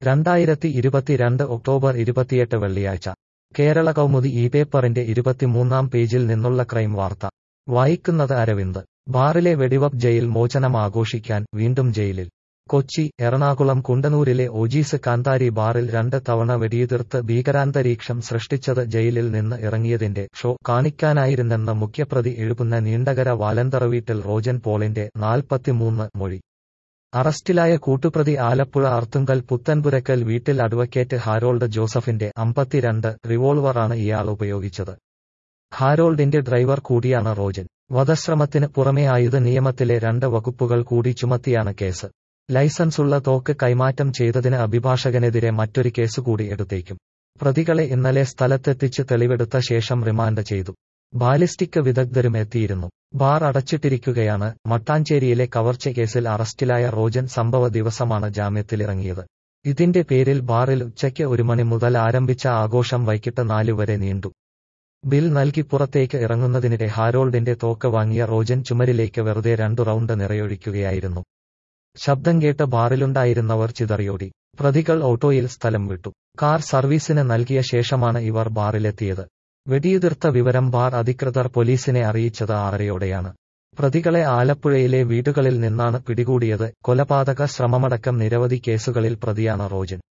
രണ്ടായിരത്തി ഇരുപത്തിരണ്ട് ഒക്ടോബർ ഇരുപത്തിയെട്ട് വെള്ളിയാഴ്ച കേരള കൗമുദി ഈ പേപ്പറിന്റെ ഇരുപത്തിമൂന്നാം പേജിൽ നിന്നുള്ള ക്രൈം വാർത്ത വായിക്കുന്നത് അരവിന്ദ് ബാറിലെ വെടിവപ്പ് ജയിൽ മോചനം ആഘോഷിക്കാൻ വീണ്ടും ജയിലിൽ കൊച്ചി എറണാകുളം കുണ്ടന്നൂരിലെ ഓജീസ് കാന്താരി ബാറിൽ രണ്ട് തവണ വെടിയുതിർത്ത് ഭീകരാന്തരീക്ഷം സൃഷ്ടിച്ചത് ജയിലിൽ നിന്ന് ഇറങ്ങിയതിന്റെ ഷോ കാണിക്കാനായിരുന്നെന്ന മുഖ്യപ്രതി എഴുതുന്ന നീണ്ടകര വാലന്തറവീട്ടിൽ റോജൻ പോളിന്റെ നാൽപ്പത്തിമൂന്ന് മൊഴി അറസ്റ്റിലായ കൂട്ടുപ്രതി ആലപ്പുഴ അർത്തുങ്കൽ പുത്തൻപുരക്കൽ വീട്ടിൽ അഡ്വക്കേറ്റ് ഹാരോൾഡ് ജോസഫിന്റെ അമ്പത്തിരണ്ട് റിവോൾവറാണ് ഇയാൾ ഉപയോഗിച്ചത് ഹാരോൾഡിന്റെ ഡ്രൈവർ കൂടിയാണ് റോജൻ വധശ്രമത്തിന് പുറമെ ആയുധ നിയമത്തിലെ രണ്ട് വകുപ്പുകൾ കൂടി ചുമത്തിയാണ് കേസ് ലൈസൻസുള്ള തോക്ക് കൈമാറ്റം ചെയ്തതിന് അഭിഭാഷകനെതിരെ മറ്റൊരു കേസ് കൂടി എടുത്തേക്കും പ്രതികളെ ഇന്നലെ സ്ഥലത്തെത്തിച്ച് തെളിവെടുത്ത ശേഷം റിമാൻഡ് ചെയ്തു ബാലിസ്റ്റിക് വിദഗ്ധരും എത്തിയിരുന്നു ബാർ അടച്ചിട്ടിരിക്കുകയാണ് മട്ടാഞ്ചേരിയിലെ കവർച്ച കേസിൽ അറസ്റ്റിലായ റോജൻ സംഭവ ദിവസമാണ് ജാമ്യത്തിലിറങ്ങിയത് ഇതിന്റെ പേരിൽ ബാറിൽ ഉച്ചയ്ക്ക് ഒരു മണി മുതൽ ആരംഭിച്ച ആഘോഷം വൈകിട്ട് നാലു വരെ നീണ്ടു ബിൽ നൽകി പുറത്തേക്ക് ഇറങ്ങുന്നതിനിടെ ഹാരോൾഡിന്റെ തോക്ക് വാങ്ങിയ റോജൻ ചുമരിലേക്ക് വെറുതെ രണ്ടു റൗണ്ട് നിറയൊഴിക്കുകയായിരുന്നു ശബ്ദം കേട്ട് ബാറിലുണ്ടായിരുന്നവർ ചിതറിയോടി പ്രതികൾ ഓട്ടോയിൽ സ്ഥലം വിട്ടു കാർ സർവീസിന് നൽകിയ ശേഷമാണ് ഇവർ ബാറിലെത്തിയത് വെടിയുതിർത്ത വിവരം ബാർ അധികൃതർ പോലീസിനെ അറിയിച്ചത് ആറരയോടെയാണ് പ്രതികളെ ആലപ്പുഴയിലെ വീടുകളിൽ നിന്നാണ് പിടികൂടിയത് കൊലപാതക ശ്രമമടക്കം നിരവധി കേസുകളിൽ പ്രതിയാണ് റോജൻ